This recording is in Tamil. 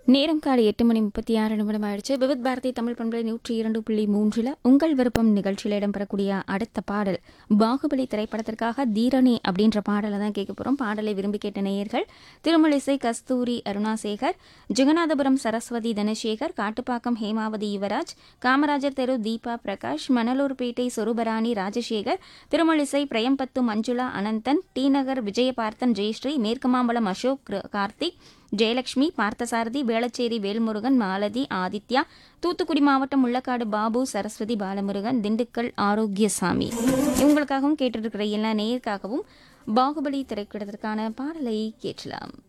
நேரம் காலை எட்டு மணி முப்பத்தி ஆறு நிமிடம் ஆயிடுச்சு விவித் பாரதி தமிழ் பண்பலை நூற்றி இரண்டு புள்ளி மூன்றில் உங்கள் விருப்பம் நிகழ்ச்சியில் இடம்பெறக்கூடிய அடுத்த பாடல் பாகுபலி திரைப்படத்திற்காக தீரணி அப்படின்ற பாடலை தான் கேட்க போகிறோம் பாடலை விரும்பி கேட்ட நேயர்கள் திருமலிசை கஸ்தூரி அருணாசேகர் ஜெகநாதபுரம் சரஸ்வதி தனசேகர் காட்டுப்பாக்கம் ஹேமாவதி யுவராஜ் காமராஜர் தெரு தீபா பிரகாஷ் மணலூர்பேட்டை சொருபராணி ராஜசேகர் திருமலிசை பிரயம்பத்து மஞ்சுளா அனந்தன் டி நகர் விஜயபார்த்தன் ஜெயஸ்ரீ மேற்குமாம்பலம் அசோக் கார்த்திக் ஜெயலட்சுமி பார்த்தசாரதி வேளச்சேரி வேல்முருகன் மாலதி ஆதித்யா தூத்துக்குடி மாவட்டம் முள்ளக்காடு பாபு சரஸ்வதி பாலமுருகன் திண்டுக்கல் ஆரோக்கியசாமி இவங்களுக்காகவும் கேட்டிருக்கிற எல்லா நேயருக்காகவும் பாகுபலி திரைப்படத்திற்கான பாடலை கேட்கலாம்